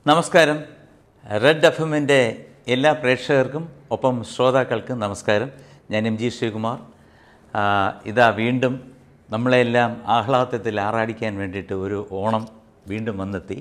നമസ്കാരം red F എമ്മിൻ്റെ എല്ലാ പ്രേക്ഷകർക്കും ഒപ്പം ശ്രോതാക്കൾക്കും നമസ്കാരം ഞാൻ എം ജി ശ്രീകുമാർ ആ, ഇതാ വീണ്ടും നമ്മളെല്ലാം ആഹ്ലാദത്തിൽ ആറാടിക്കാൻ വേണ്ടിയിട്ട് ഒരു ഓണം വീണ്ടും വന്നെത്തി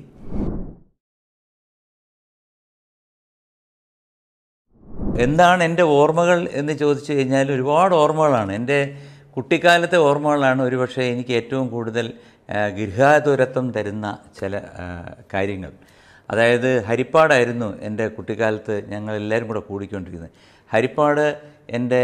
എന്താണ് എൻ്റെ ഓർമ്മകൾ എന്ന് ചോദിച്ചു കഴിഞ്ഞാൽ ഒരുപാട് ഓർമ്മകളാണ് എൻ്റെ കുട്ടിക്കാലത്തെ ഓർമ്മകളാണ് ഒരുപക്ഷെ എനിക്ക് ഏറ്റവും കൂടുതൽ ആ, ഗൃഹാതുരത്വം തരുന്ന ചില ആ, കാര്യങ്ങൾ അതായത് ഹരിപ്പാടായിരുന്നു എൻ്റെ കുട്ടിക്കാലത്ത് ഞങ്ങൾ എല്ലാവരും കൂടെ കൂടിക്കൊണ്ടിരിക്കുന്നത് ഹരിപ്പാട് എൻ്റെ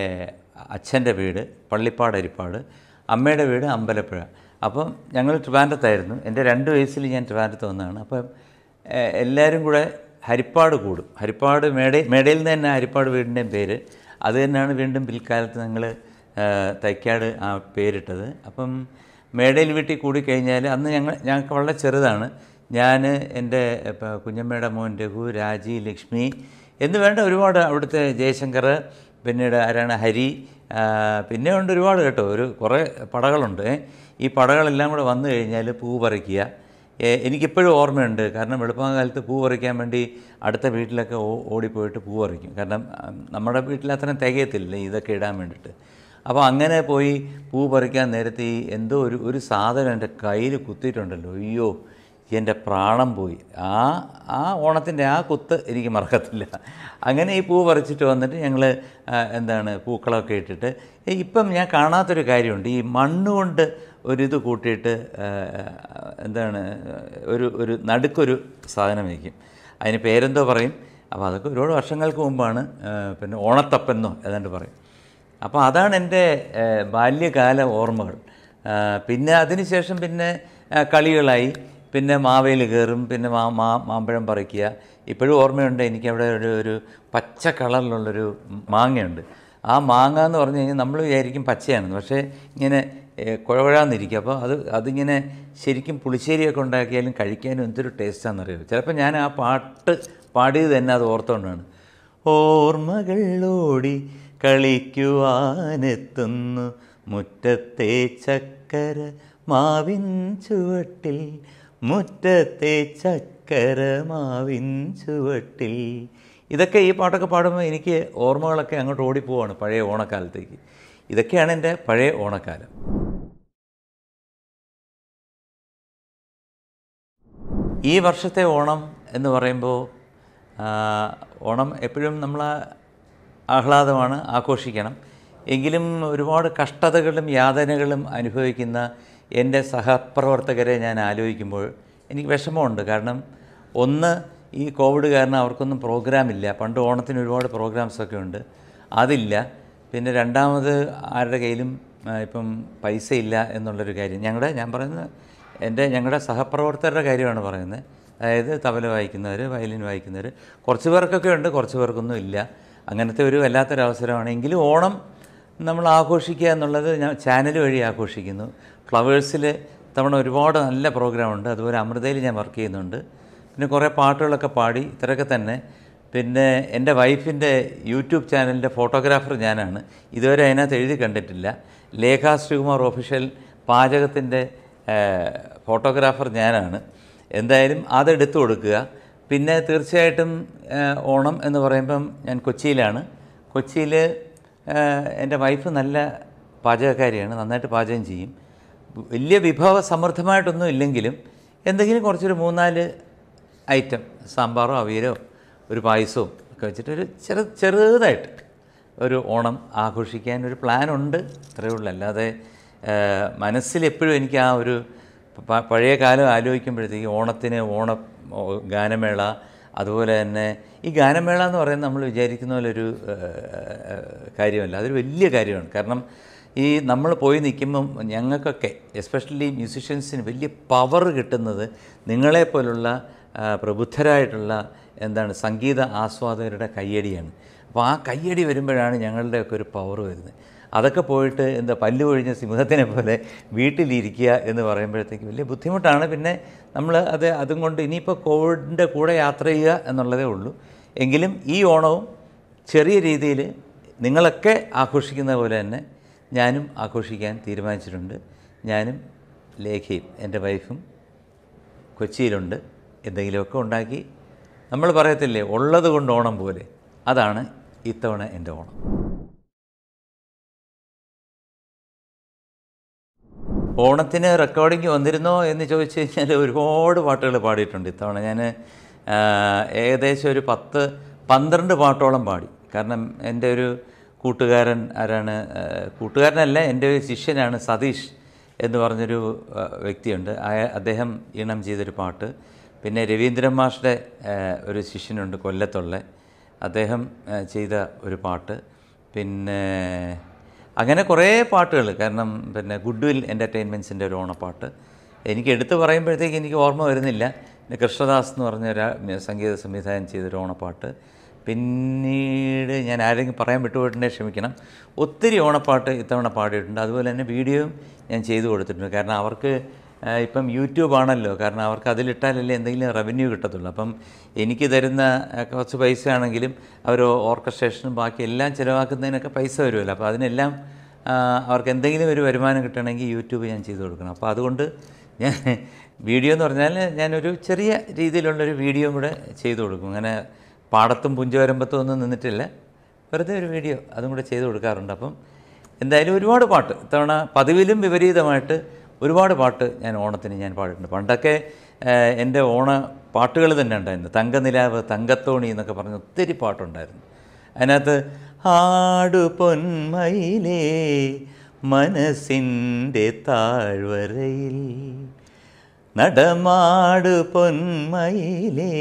അച്ഛൻ്റെ വീട് പള്ളിപ്പാട് ഹരിപ്പാട് അമ്മയുടെ വീട് അമ്പലപ്പുഴ അപ്പം ഞങ്ങൾ ട്രിവാൻഡ്രത്തായിരുന്നു എൻ്റെ രണ്ട് വയസ്സിൽ ഞാൻ ട്രിവാൻഡ്രത്ത് വന്നതാണ് അപ്പം ഏഹ്, എല്ലാവരും കൂടെ ഹരിപ്പാട് കൂടും ഹരിപ്പാട് മേട മേടയിൽ നിന്ന് തന്നെ ഹരിപ്പാട് വീടിൻ്റെയും പേര് അത് തന്നെയാണ് വീണ്ടും പിൽക്കാലത്ത് ഞങ്ങൾ തൈക്കാട് ആ പേരിട്ടത് അപ്പം മേടയിൽ വീട്ടിൽ കൂടിക്കഴിഞ്ഞാൽ അന്ന് ഞങ്ങൾ ഞങ്ങൾക്ക് വളരെ ചെറുതാണ് ഞാൻ എൻ്റെ ഇപ്പം കുഞ്ഞമ്മയുടെ മോൻ രഘു രാജി ലക്ഷ്മി എന്ന് വേണ്ട ഒരുപാട് അവിടുത്തെ ജയശങ്കർ പിന്നീട് ആരാണ് ഹരി ആ, പിന്നെ ഉണ്ട് ഒരുപാട് കേട്ടോ ഒരു കുറേ പടകളുണ്ട് ഏ. ഈ പടകളെല്ലാം കൂടെ വന്നു കഴിഞ്ഞാൽ പൂ പറിക്കുക ഏ, എനിക്കിപ്പോഴും ഓർമ്മയുണ്ട് കാരണം വെളുപ്പാങ്കാലത്ത് പൂ പറിക്കാൻ വേണ്ടി അടുത്ത വീട്ടിലൊക്കെ ഓ- ഓടിപ്പോയിട്ട് പൂ പറിക്കും കാരണം ആ, നമ്മുടെ വീട്ടിൽ അത്രയും തികയത്തില്ല ഇതൊക്കെ ഇടാൻ വേണ്ടിയിട്ട് അപ്പോൾ അങ്ങനെ പോയി പൂ പറിക്കാൻ നേരത്തെ ഈ എന്തോ ഒരു ഒരു സാധനം എൻ്റെ കയ്യിൽ കുത്തിയിട്ടുണ്ടല്ലോ അയ്യോ എൻ്റെ പ്രാണം പോയി ആ ആ ഓണത്തിൻ്റെ ആ കുത്ത് എനിക്ക് മറക്കത്തില്ല അങ്ങനെ ഈ പൂ പറിച്ചിട്ട് വന്നിട്ട് ഞങ്ങൾ എന്താണ് പൂക്കളൊക്കെ ഇട്ടിട്ട് ഏ, ഇപ്പം ഞാൻ കാണാത്തൊരു കാര്യമുണ്ട് ഈ മണ്ണ് കൊണ്ട് ഒരിത് കൂട്ടിയിട്ട് ആ, എന്താണ് ഒരു ഒരു നടുക്കൊരു സാധനം വയ്ക്കും അതിന് പേരെന്തോ പറയും അപ്പോൾ അതൊക്കെ ഒരുപാട് വർഷങ്ങൾക്ക് മുമ്പാണ് ആ, പിന്നെ ഓണത്തപ്പെന്നോ ഏതാണ്ട് പറയും അപ്പോൾ അതാണ് എൻ്റെ ഏഹ്, ബാല്യകാല ഓർമ്മകൾ ആ, പിന്നെ അതിനുശേഷം പിന്നെ ആ, കളികളായി പിന്നെ മാവേലി കയറും പിന്നെ മാ മാ മാമ്പഴം പറിക്കുക ഇപ്പോഴും ഓർമ്മയുണ്ട് എനിക്കവിടെ ഒരു ഒരു പച്ച കളറിലുള്ളൊരു മാങ്ങയുണ്ട് ആ മാങ്ങ എന്ന് പറഞ്ഞു കഴിഞ്ഞാൽ നമ്മൾ വിചാരിക്കും പച്ചയാണെന്ന് പക്ഷേ ഇങ്ങനെ ഏഹ്, കുഴകുഴാന്നിരിക്കും അപ്പോൾ അത് അതിങ്ങനെ ശരിക്കും പുളിശ്ശേരിയൊക്കെ ഉണ്ടാക്കിയാലും കഴിക്കാനും എന്തൊരു ടേസ്റ്റാണെന്നറിയോ ചിലപ്പോൾ ഞാൻ ആ പാട്ട് പാടിയത് തന്നെ അത് ഓർത്തുകൊണ്ടാണ് ഓർമ്മകൾ ഓടി കളിക്കുവാനെത്തുന്നു മുറ്റത്തെ ചക്കര മാവിൻ ചുവട്ടിൽ മുറ്റത്തെ ചക്കര മാവിൻ ചുവട്ടിൽ ഇതൊക്കെ ഈ പാട്ടൊക്കെ പാടുമ്പോൾ എനിക്ക് ഓർമ്മകളൊക്കെ അങ്ങോട്ട് ഓടിപ്പോവാണ് പഴയ ഓണക്കാലത്തേക്ക് ഇതൊക്കെയാണ് എൻ്റെ പഴയ ഓണക്കാലം ഈ വർഷത്തെ ഓണം എന്ന് പറയുമ്പോൾ ആ, ഓണം എപ്പോഴും നമ്മൾ ആഹ്ലാദമാണ് ആഘോഷിക്കണം എങ്കിലും ഒരുപാട് കഷ്ടതകളും യാതനകളും അനുഭവിക്കുന്ന എൻ്റെ സഹപ്രവർത്തകരെ ഞാൻ ആലോചിക്കുമ്പോൾ എനിക്ക് വിഷമമുണ്ട് കാരണം ഒന്ന് ഈ കോവിഡ് കാരണം അവർക്കൊന്നും പ്രോഗ്രാം ഇല്ല പണ്ട് ഓണത്തിന് ഒരുപാട് പ്രോഗ്രാംസൊക്കെ ഉണ്ട് അതില്ല പിന്നെ രണ്ടാമത് ആരുടെ കയ്യിലും ആ, ഇപ്പം പൈസ ഇല്ല എന്നുള്ളൊരു കാര്യം ഞങ്ങളുടെ ഞാൻ പറയുന്നത് എൻ്റെ ഞങ്ങളുടെ സഹപ്രവർത്തകരുടെ കാര്യമാണ് പറയുന്നത് അതായത് തബല വായിക്കുന്നവർ വയലിൻ വായിക്കുന്നവർ കുറച്ച് പേർക്കൊക്കെ ഉണ്ട് കുറച്ച് പേർക്കൊന്നും ഇല്ല അങ്ങനത്തെ ഒരു വല്ലാത്തൊരു അവസരമാണ് എങ്കിലും ഓണം നമ്മൾ ആഘോഷിക്കുക എന്നുള്ളത് ഞാൻ ചാനൽ വഴി ആഘോഷിക്കുന്നു ഫ്ലവേഴ്സിൽ തവണ ഒരുപാട് നല്ല പ്രോഗ്രാമുണ്ട് അതുപോലെ അമൃതയിൽ ഞാൻ വർക്ക് ചെയ്യുന്നുണ്ട് പിന്നെ കുറേ പാട്ടുകളൊക്കെ പാടി ഇത്രയൊക്കെ തന്നെ പിന്നെ എൻ്റെ വൈഫിൻ്റെ യൂട്യൂബ് ചാനലിൻ്റെ ഫോട്ടോഗ്രാഫർ ഞാനാണ് ഇതുവരെ അതിനകത്ത് എഴുതി കണ്ടിട്ടില്ല ലേഖ ശ്രീകുമാർ ഒഫീഷ്യൽ പാചകത്തിൻ്റെ ഫോട്ടോഗ്രാഫർ ഞാനാണ് എന്തായാലും അതെടുത്തു കൊടുക്കുക പിന്നെ തീർച്ചയായിട്ടും ആ, ഓണം എന്ന് പറയുമ്പം ഞാൻ കൊച്ചിയിലാണ് കൊച്ചിയിൽ എൻ്റെ വൈഫ് നല്ല പാചകക്കാരിയാണ് നന്നായിട്ട് പാചകം ചെയ്യും വലിയ വിഭവ സമൃദ്ധമായിട്ടൊന്നും ഇല്ലെങ്കിലും എന്തെങ്കിലും കുറച്ചൊരു മൂന്നാല് ഐറ്റം സാമ്പാറോ അവിയലോ ഒരു പായസവും ഒക്കെ വെച്ചിട്ട് ഒരു ചെറു ചെറുതായിട്ട് ഒരു ഓണം ആഘോഷിക്കാൻ ഒരു പ്ലാനുണ്ട് അത്രയേ ഉള്ളൂ അല്ലാതെ ആ, മനസ്സിൽ എപ്പോഴും എനിക്ക് ആ ഒരു പ- പഴയ കാലം ആലോചിക്കുമ്പോഴത്തേക്ക് ഓണത്തിന് ഓണ ഓ, ഗാനമേള അതുപോലെ തന്നെ ഈ ഗാനമേള എന്ന് പറയുന്നത് നമ്മൾ വിചാരിക്കുന്ന പോലെ ഒരു ആ, ആ, കാര്യമല്ല അതൊരു വലിയ കാര്യമാണ് കാരണം ഈ നമ്മൾ പോയി നിൽക്കുമ്പം ഞങ്ങൾക്കൊക്കെ എസ്പെഷ്യലി മ്യൂസിഷ്യൻസിന് വലിയ പവർ കിട്ടുന്നത് നിങ്ങളെപ്പോലുള്ള ആ, പ്രബുദ്ധരായിട്ടുള്ള എന്താണ് സംഗീത ആസ്വാദകരുടെ കയ്യടിയാണ് അപ്പോൾ ആ കയ്യടി വരുമ്പോഴാണ് ഞങ്ങളുടെയൊക്കെ ഒരു പവർ വരുന്നത് അതൊക്കെ പോയിട്ട് എന്താ പല്ല് കൊഴിഞ്ഞ സിംഹത്തിനെ പോലെ വീട്ടിലിരിക്കുക എന്ന് പറയുമ്പോഴത്തേക്ക് വലിയ ബുദ്ധിമുട്ടാണ് പിന്നെ നമ്മൾ അത് അതും കൊണ്ട് ഇനിയിപ്പോൾ കോവിഡിൻ്റെ കൂടെ യാത്ര ചെയ്യുക എന്നുള്ളതേ ഉള്ളൂ എങ്കിലും ഈ ഓണവും ചെറിയ രീതിയിൽ നിങ്ങളൊക്കെ ആഘോഷിക്കുന്ന പോലെ തന്നെ ഞാനും ആഘോഷിക്കാൻ തീരുമാനിച്ചിട്ടുണ്ട് ഞാനും ലേഖയും എൻ്റെ വൈഫും കൊച്ചിയിലുണ്ട് എന്തെങ്കിലുമൊക്കെ ഉണ്ടാക്കി നമ്മൾ പറയത്തില്ലേ ഉള്ളത് കൊണ്ട് ഓണം പോലെ അതാണ് ഇത്തവണ എൻ്റെ ഓണം ഓണത്തിന് റെക്കോർഡിങ് വന്നിരുന്നോ എന്ന് ചോദിച്ചു കഴിഞ്ഞാൽ ഒരുപാട് പാട്ടുകൾ പാടിയിട്ടുണ്ട് ഇത്തവണ ഞാൻ ഏകദേശം ഒരു പത്ത് പന്ത്രണ്ട് പാട്ടോളം പാടി കാരണം എൻ്റെ ഒരു കൂട്ടുകാരൻ ആരാണ് ആ, കൂട്ടുകാരനല്ല എൻ്റെ ഒരു ശിഷ്യനാണ് സതീഷ് എന്ന് പറഞ്ഞൊരു ആ, വ്യക്തിയുണ്ട് അയ- അദ്ദേഹം ഈണം ചെയ്തൊരു പാട്ട് പിന്നെ രവീന്ദ്രൻ മാഷ്ടെ ആ, ഒരു ശിഷ്യനുണ്ട് കൊല്ലത്തുള്ള അദ്ദേഹം ആ, ചെയ്ത ഒരു പാട്ട് പിന്നെ അങ്ങനെ കുറേ പാട്ടുകൾ കാരണം പിന്നെ ഗുഡ് വിൽ എൻ്റർടൈൻമെൻറ്റ്സിൻ്റെ ഒരു ഓണപ്പാട്ട് എനിക്ക് എടുത്തു പറയുമ്പോഴത്തേക്ക് എനിക്ക് ഓർമ്മ വരുന്നില്ല പിന്നെ കൃഷ്ണദാസ് എന്ന് പറഞ്ഞ ഒരു സംഗീത സംവിധാനം ചെയ്തൊരു ഓണപ്പാട്ട് പിന്നീട് ഞാൻ ആരെങ്കിലും പറയാൻ വിട്ടുപോയിട്ടുണ്ടെങ്കിൽ ക്ഷമിക്കണം ഒത്തിരി ഓണപ്പാട്ട് ഇത്തവണ പാടിയിട്ടുണ്ട് അതുപോലെ തന്നെ വീഡിയോയും ഞാൻ ചെയ്തു കൊടുത്തിട്ടുണ്ട് കാരണം അവർക്ക് ആ, ഇപ്പം യൂട്യൂബ് ആണല്ലോ കാരണം അവർക്ക് അതിലിട്ടാലല്ലേ എന്തെങ്കിലും റവന്യൂ കിട്ടത്തുള്ളൂ അപ്പം എനിക്ക് തരുന്ന ആ, കുറച്ച് പൈസ ആണെങ്കിലും അവർ ഓർക്കസ്ട്രേഷനും ബാക്കി എല്ലാം ചിലവാക്കുന്നതിനൊക്കെ പൈസ വരുമല്ലോ അപ്പോൾ അതിനെല്ലാം ആ, അവർക്ക് എന്തെങ്കിലും ഒരു വരുമാനം കിട്ടണമെങ്കിൽ യൂട്യൂബ് ഞാൻ ചെയ്തു കൊടുക്കണം അപ്പോൾ അതുകൊണ്ട് ഞാൻ വീഡിയോ എന്ന് പറഞ്ഞാൽ ഞാനൊരു ചെറിയ രീതിയിലുള്ളൊരു വീഡിയോ കൂടെ ചെയ്തു കൊടുക്കും അങ്ങനെ പാടത്തും പുഞ്ചവരമ്പത്തും ഒന്നും നിന്നിട്ടില്ല വെറുതെ ഒരു വീഡിയോ അതും കൂടെ ചെയ്തു കൊടുക്കാറുണ്ട് അപ്പം എന്തായാലും ഒരുപാട് പാട്ട് ഇത്തവണ പതിവിലും വിപരീതമായിട്ട് ഒരുപാട് പാട്ട് ഞാൻ ഓണത്തിന് ഞാൻ പാടിയിട്ടുണ്ട് പണ്ടൊക്കെ ഏഹ്, എൻ്റെ ഓണ പാട്ടുകൾ തന്നെ ഉണ്ടായിരുന്നു തങ്കനിലാവ് തങ്കത്തോണി എന്നൊക്കെ പറഞ്ഞ് ഒത്തിരി പാട്ടുണ്ടായിരുന്നു അതിനകത്ത് ആടു പൊന്മയിലേ മനസ്സിൻ്റെ താഴ്വരയിൽ നടമാടു പൊന്മയിലേ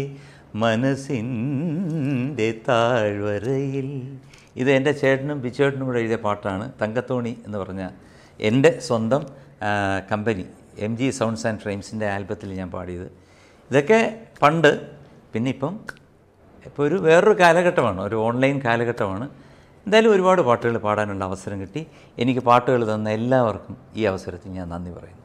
മനസ്സിൻ്റെ താഴ്വരയിൽ ഇത് എൻ്റെ ചേട്ടനും ബിച്ചേട്ടനും കൂടെ എഴുതിയ പാട്ടാണ് തങ്കത്തോണി എന്ന് പറഞ്ഞ എൻ്റെ സ്വന്തം ആ, company M G sounds and ഫ്രെയിംസിൻ്റെ ആൽബത്തിൽ ഞാൻ പാടിയത് ഇതൊക്കെ പണ്ട് പിന്നെ ഇപ്പം ഇപ്പോൾ ഒരു വേറൊരു കാലഘട്ടമാണ് ഒരു ഓൺലൈൻ കാലഘട്ടമാണ് എന്തായാലും ഒരുപാട് പാട്ടുകൾ പാടാനുള്ള അവസരം കിട്ടി എനിക്ക് പാട്ടുകൾ തന്ന എല്ലാവർക്കും ഈ അവസരത്തിൽ ഞാൻ നന്ദി പറയുന്നു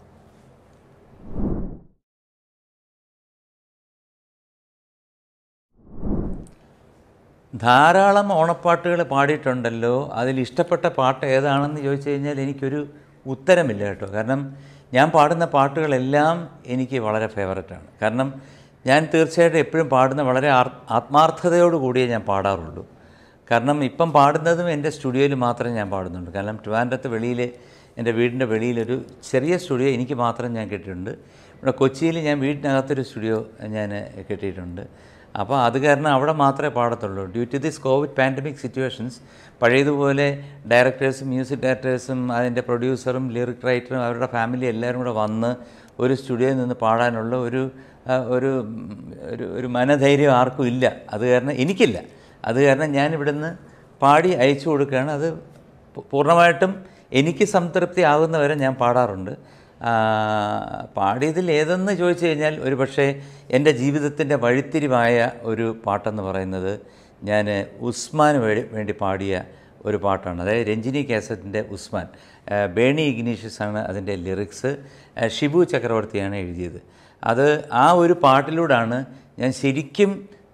ധാരാളം ഓണപ്പാട്ടുകൾ പാടിയിട്ടുണ്ടല്ലോ അതിൽ ഇഷ്ടപ്പെട്ട പാട്ട് ഏതാണെന്ന് ചോദിച്ചു കഴിഞ്ഞാൽ എനിക്കൊരു ഉത്തരമില്ല കേട്ടോ കാരണം ഞാൻ പാടുന്ന പാട്ടുകളെല്ലാം എനിക്ക് വളരെ ഫേവററ്റാണ് കാരണം ഞാൻ തീർച്ചയായിട്ടും എപ്പോഴും പാടുന്ന വളരെ ആർ- ആത്മാർത്ഥതയോട് കൂടിയേ ഞാൻ പാടാറുള്ളൂ കാരണം ഇപ്പം പാടുന്നതും എൻ്റെ സ്റ്റുഡിയോയിൽ മാത്രമേ ഞാൻ പാടുന്നുണ്ട് കാരണം ട്രിവാൻഡ്രത്ത് വെളിയിൽ എൻ്റെ വീടിൻ്റെ വെളിയിലൊരു ചെറിയ സ്റ്റുഡിയോ എനിക്ക് മാത്രം ഞാൻ കെട്ടിയിട്ടുണ്ട് ഇവിടെ കൊച്ചിയിൽ ഞാൻ വീടിനകത്തൊരു സ്റ്റുഡിയോ ഞാൻ കെട്ടിയിട്ടുണ്ട് അപ്പോൾ അത് കാരണം അവിടെ മാത്രമേ പാടത്തുള്ളൂ due to this COVID pandemic situations പഴയതുപോലെ ഡയറക്ടേഴ്സും മ്യൂസിക് ഡയറക്ടേഴ്സും അതിൻ്റെ പ്രൊഡ്യൂസറും ലിറിക് റൈറ്ററും അവരുടെ ഫാമിലി എല്ലാവരും കൂടെ വന്ന് ഒരു സ്റ്റുഡിയോയിൽ നിന്ന് പാടാനുള്ള ഒരു ആ, ഒരു ഉം, ഒരു ഒരു മനധൈര്യം ആർക്കും ഇല്ല അത് കാരണം എനിക്കില്ല അത് കാരണം ഞാൻ ഇവിടുന്ന് പാടി അയച്ചു കൊടുക്കുകയാണ് അത് പൂ- പൂർണ്ണമായിട്ടും എനിക്ക് സംതൃപ്തി ആകുന്നവരെ ഞാൻ പാടാറുണ്ട് ആ, പാടിയതിൽ ഏതെന്ന് ചോദിച്ചു കഴിഞ്ഞാൽ ഒരു പക്ഷേ എൻ്റെ ജീവിതത്തിൻ്റെ വഴിത്തിരിവായ ഒരു പാട്ടെന്ന് പറയുന്നത് ഞാൻ ഉസ്മാന് വേണ്ടി വേണ്ടി പാടിയ ഒരു പാട്ടാണ് അതായത് രഞ്ജിനി കാസറ്റിൻ്റെ ഉസ്മാൻ ആ, ബേണി ഇഗ്നീഷ്യസ് ആണ് അതിൻ്റെ ലിറിക്സ് ആ, ഷിബു ചക്രവർത്തിയാണ് എഴുതിയത് അത് ആ ഒരു പാട്ടിലൂടെയാണ് ഞാൻ ശരിക്കും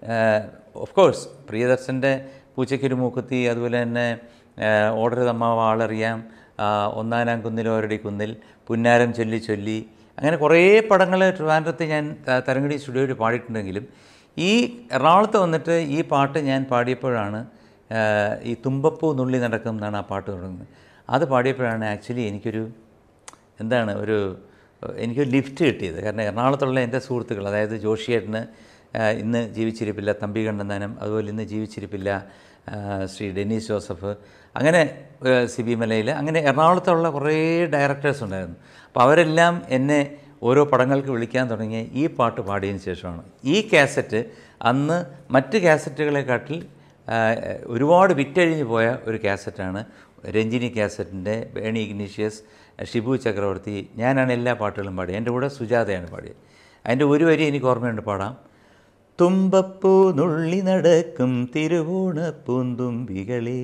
ഓഫ് കോഴ്സ് പ്രിയദർശൻ്റെ പൂച്ചയ്ക്കൊരു മൂക്കുത്തി അതുപോലെ തന്നെ ഓർഡർ തമ്മ വാളറിയാം ആ, ഒന്നാനാം കുന്നിലോരടി കുന്നിൽ പുന്നാരം ചൊല്ലി ചൊല്ലി അങ്ങനെ കുറേ പടങ്ങൾ ട്രിവാൻഡ്രത്ത് ഞാൻ ത- തരംഗടി സ്റ്റുഡിയോയിൽ പാടിയിട്ടുണ്ടെങ്കിലും ഈ എറണാകുളത്ത് വന്നിട്ട് ഈ പാട്ട് ഞാൻ പാടിയപ്പോഴാണ് ആ, ഈ തുമ്പപ്പൂ നുള്ളി നടക്കും എന്നാണ് ആ പാട്ട് തുടങ്ങുന്നത് അത് പാടിയപ്പോഴാണ് ആക്ച്വലി എനിക്കൊരു എന്താണ് ഒരു എനിക്കൊരു ലിഫ്റ്റ് കിട്ടിയത് കാരണം എറണാകുളത്തുള്ള എൻ്റെ സുഹൃത്തുക്കൾ അതായത് ജോഷിയേട്ടന് ആ, ഇന്ന് ജീവിച്ചിരിപ്പില്ല തമ്പി കണ്ണന്താനം അതുപോലെ ഇന്ന് ജീവിച്ചിരിപ്പില്ല ആ, ശ്രീ ഡെന്നീസ് ജോസഫ് അങ്ങനെ ആ, സിബി മലയിൽ അങ്ങനെ എറണാകുളത്തുള്ള കുറേ ഡയറക്ടേഴ്സ് ഉണ്ടായിരുന്നു അപ്പോൾ അവരെല്ലാം എന്നെ ഓരോ പടങ്ങൾക്ക് വിളിക്കാൻ തുടങ്ങിയ ഈ പാട്ട് പാടിയതിന് ശേഷമാണ് ഈ കാസറ്റ് അന്ന് മറ്റ് കാസറ്റുകളെക്കാട്ടിൽ ആ, ഒരുപാട് വിറ്റഴിഞ്ഞു പോയ ഒരു കാസറ്റാണ് രഞ്ജിനി കാസറ്റിൻ്റെ ബേണി ഇഗ്നീഷ്യസ് ഷിബു ചക്രവർത്തി ഞാനാണ് എല്ലാ പാട്ടുകളും പാടിയത് എൻ്റെ കൂടെ സുജാതയാണ് പാടിയത് അതിൻ്റെ ഒരു വരി എനിക്ക് ഓർമ്മയുണ്ട് പാടാം തുമ്പപ്പൂ നുള്ളി നടക്കും തിരുവോണ പൂന്തുമ്പികളെ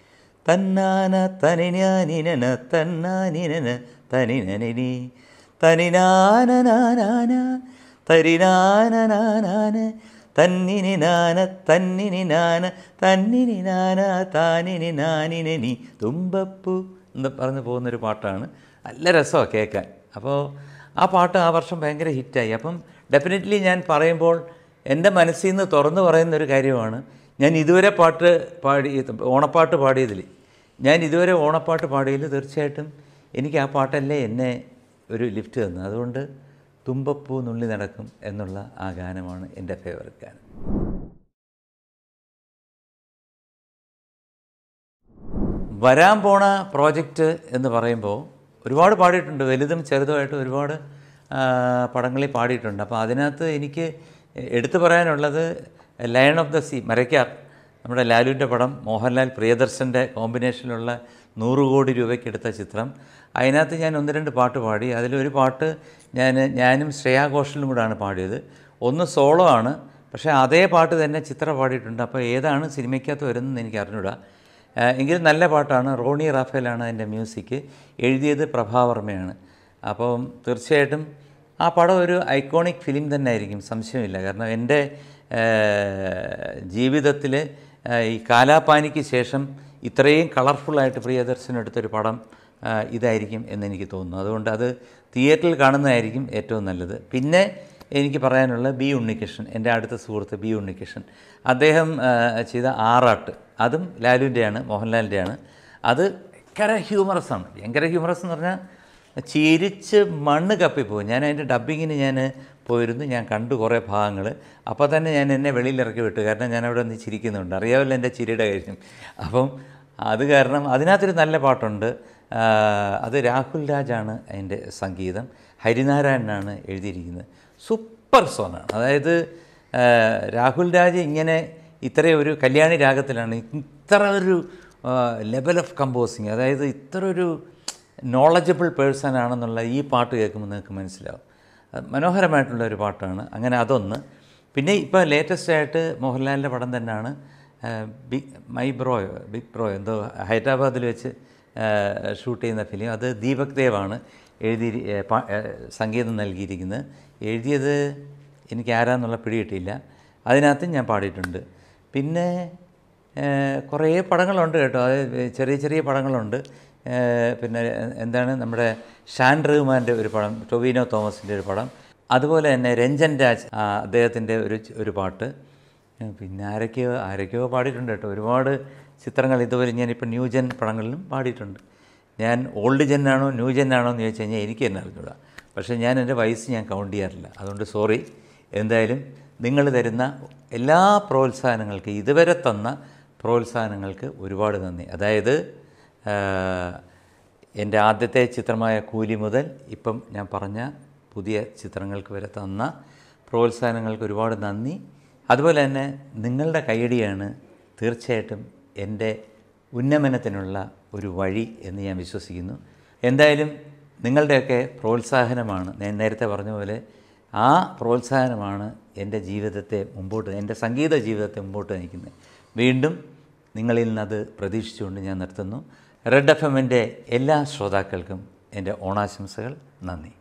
തന്നാന തനിനാനിനന തന്നാനിനന തനിനനി തനിനാനനാനാന തരിനാനനാനാന തന്നിനി നാന തന്നിനി നാന തന്നിനി നാന താനിനി നാനിനി തുമ്പപ്പൂ എന്ന് പറഞ്ഞ് പോകുന്നൊരു പാട്ടാണ് നല്ല രസമാണ് കേൾക്കാൻ അപ്പോൾ ആ പാട്ട് ആ വർഷം ഭയങ്കര ഹിറ്റായി അപ്പം ഡെഫിനറ്റ്ലി ഞാൻ പറയുമ്പോൾ എൻ്റെ മനസ്സിൽ നിന്ന് തുറന്നു പറയുന്ന ഒരു കാര്യമാണ് ഞാൻ ഇതുവരെ പാട്ട് പാടി ഓണപ്പാട്ട് പാടിയതിൽ ഞാൻ ഇതുവരെ ഓണപ്പാട്ട് പാടിയതിൽ തീർച്ചയായിട്ടും എനിക്ക് ആ പാട്ടല്ലേ എന്നെ ഒരു ലിഫ്റ്റ് തന്നു അതുകൊണ്ട് തുമ്പപ്പൂ നുള്ളി നടക്കും എന്നുള്ള ആ ഗാനമാണ് എൻ്റെ ഫേവററ്റ് ഗാനം വരാൻ പോണ പ്രോജക്റ്റ് എന്ന് പറയുമ്പോൾ ഒരുപാട് പാടിയിട്ടുണ്ട് വലുതും ചെറുതുമായിട്ട് ഒരുപാട് ആ, പടങ്ങളിൽ പാടിയിട്ടുണ്ട് അപ്പോൾ അതിനകത്ത് എനിക്ക് എടുത്തു പറയാനുള്ളത് lion of the sea Marakkar നമ്മുടെ ലാലുവിൻ്റെ പടം മോഹൻലാൽ പ്രിയദർശൻ്റെ കോമ്പിനേഷനിലുള്ള നൂറ് കോടി രൂപയ്ക്ക് എടുത്ത ചിത്രം അതിനകത്ത് ഞാൻ ഒന്ന് രണ്ട് പാട്ട് പാടി അതിലൊരു പാട്ട് ഞാൻ ഞാനും ശ്രേയാ ഘോഷലും കൂടാണ് പാടിയത് ഒന്ന് സോളോ ആണ് പക്ഷേ അതേ പാട്ട് തന്നെ ചിത്ര പാടിയിട്ടുണ്ട് അപ്പോൾ ഏതാണ് സിനിമയ്ക്കകത്ത് വരുന്നതെന്ന് എനിക്ക് അറിഞ്ഞൂടാ ആ, എങ്കിലും നല്ല പാട്ടാണ് റോണി റാഫേലാണ് അതിൻ്റെ മ്യൂസിക് എഴുതിയത് പ്രഭാവർമ്മയാണ് അപ്പം തീർച്ചയായിട്ടും ആ പടം ഒരു ഐക്കോണിക് ഫിലിം തന്നെ ആയിരിക്കും സംശയമില്ല കാരണം എൻ്റെ ജീവിതത്തിൽ ഈ കാലാപാനിക്ക് ശേഷം ഇത്രയും കളർഫുള്ളായിട്ട് പ്രിയദർശൻ എടുത്തൊരു പടം ആ, ഇതായിരിക്കും എന്നെനിക്ക് തോന്നുന്നു അതുകൊണ്ട് അത് തിയേറ്ററിൽ കാണുന്നതായിരിക്കും ഏറ്റവും നല്ലത് പിന്നെ എനിക്ക് പറയാനുള്ള ബി ഉണ്ണികൃഷ്ണൻ എൻ്റെ അടുത്ത സുഹൃത്ത് ബി ഉണ്ണികൃഷ്ണൻ അദ്ദേഹം ആ, ചെയ്ത ആറാട്ട് അതും ലാലുവിൻ്റെയാണ് മോഹൻലാലിൻ്റെയാണ് അത് ഭയങ്കര ഹ്യൂമറസ് ആണ് ഭയങ്കര ഹ്യൂമറസ് എന്ന് പറഞ്ഞാൽ ചിരിച്ച് മണ്ണ് കപ്പിപ്പോകും ഞാൻ അതിൻ്റെ ഡബ്ബിങ്ങിന് ഞാൻ പോയിരുന്നു ഞാൻ കണ്ടു കുറേ ഭാഗങ്ങൾ അപ്പോൾ തന്നെ ഞാൻ എന്നെ വെളിയിലിറക്കി വിട്ടു കാരണം ഞാൻ അവിടെ നിന്ന് ചിരിക്കുന്നുണ്ട് അറിയാമല്ലോ എൻ്റെ ചിരിയുടെ കാര്യം അപ്പം അത് കാരണം അതിനകത്തൊരു നല്ല പാട്ടുണ്ട് ആ, അത് രാഹുൽ രാജാണ് അതിൻ്റെ സംഗീതം ഹരിനാരായണനാണ് എഴുതിയിരിക്കുന്നത് സൂപ്പർ സോങ്ങാണ് അതായത് ആ, രാഹുൽ രാജ് ഇങ്ങനെ ഇത്രയും ഒരു കല്യാണി രാഗത്തിലാണ് ഇത്ര ഒരു ലെവൽ ഓഫ് കമ്പോസിങ് അതായത് ഇത്ര ഒരു നോളജബിൾ പേഴ്സൺ ആണെന്നുള്ള ഈ പാട്ട് കേൾക്കുമ്പോൾ നിങ്ങൾക്ക് മനസ്സിലാവും അത് മനോഹരമായിട്ടുള്ള ഒരു പാട്ടാണ് അങ്ങനെ അതൊന്ന് പിന്നെ ഇപ്പോൾ ലേറ്റസ്റ്റ് ആയിട്ട് മോഹൻലാലിൻ്റെ പടം തന്നെയാണ് ആ, ബിഗ് മൈ ബ്രോയോ ബിഗ് ബ്രോ എന്തോ ഹൈദരാബാദിൽ വെച്ച് ആ, ഷൂട്ട് ചെയ്യുന്ന ഫിലിം അത് ദീപക് ദേവാണ് എഴുതി ഏ, പാ- ഏ, സംഗീതം നൽകിയിരിക്കുന്നത് എഴുതിയത് എനിക്ക് ആരാന്നുള്ള പിടി കിട്ടിയില്ല അതിനകത്തും ഞാൻ പാടിയിട്ടുണ്ട് പിന്നെ ഏഹ്, കുറേ പടങ്ങളുണ്ട് കേട്ടോ അത് ചെറിയ ചെറിയ പടങ്ങളുണ്ട് ഏഹ്, പിന്നെ എന്താണ് നമ്മുടെ ഷാൻ റഹ്മാൻ്റെ ഒരു പടം ടൊവിനോ തോമസിൻ്റെ ഒരു പടം അതുപോലെ തന്നെ രഞ്ജൻ രാജ് ആ, അദ്ദേഹത്തിൻ്റെ ഒരു ച- ഒരു പാട്ട് ഏഹ്, പിന്നെ ആരൊക്കെയോ ആരൊക്കെയോ പാടിയിട്ടുണ്ട് കേട്ടോ ഒരുപാട് ചിത്രങ്ങൾ ഇതുവരെ ഞാനിപ്പോൾ ന്യൂജൻ പടങ്ങളിലും പാടിയിട്ടുണ്ട് ഞാൻ ഓൾഡ് ജെൻ ആണോ ന്യൂ ജെൻ ആണോ എന്ന് ചോദിച്ചു കഴിഞ്ഞാൽ എനിക്ക് തന്നെ അറിഞ്ഞൂടാ പക്ഷേ ഞാൻ എൻ്റെ വയസ്സ് ഞാൻ കൗണ്ട് ചെയ്യാറില്ല അതുകൊണ്ട് സോറി എന്തായാലും നിങ്ങൾ തരുന്ന എല്ലാ പ്രോത്സാഹനങ്ങൾക്ക് ഇതുവരെ തന്ന പ്രോത്സാഹനങ്ങൾക്ക് ഒരുപാട് നന്ദി അതായത് ആ, എൻ്റെ ആദ്യത്തെ ചിത്രമായ കൂലി മുതൽ ഇപ്പം ഞാൻ പറഞ്ഞ പുതിയ ചിത്രങ്ങൾക്ക് വരെ തന്ന പ്രോത്സാഹനങ്ങൾക്ക് ഒരുപാട് നന്ദി അതുപോലെ തന്നെ നിങ്ങളുടെ കൈയടിയാണ് തീർച്ചയായിട്ടും എൻ്റെ ഉന്നമനത്തിനുള്ള ഒരു വഴി എന്ന് ഞാൻ വിശ്വസിക്കുന്നു എന്തായാലും നിങ്ങളുടെയൊക്കെ പ്രോത്സാഹനമാണ് ഞാൻ നേരത്തെ പറഞ്ഞ പോലെ ആ പ്രോത്സാഹനമാണ് എൻ്റെ ജീവിതത്തെ മുമ്പോട്ട് എൻ്റെ സംഗീത ജീവിതത്തെ മുമ്പോട്ട് നയിക്കുന്നത് വീണ്ടും നിങ്ങളിൽ നിന്നത് പ്രതീക്ഷിച്ചുകൊണ്ട് ഞാൻ നിർത്തുന്നു റെഡ് എഫ് എമ്മിൻ്റെ എല്ലാ ശ്രോതാക്കൾക്കും എൻ്റെ ഓണാശംസകൾ നന്ദി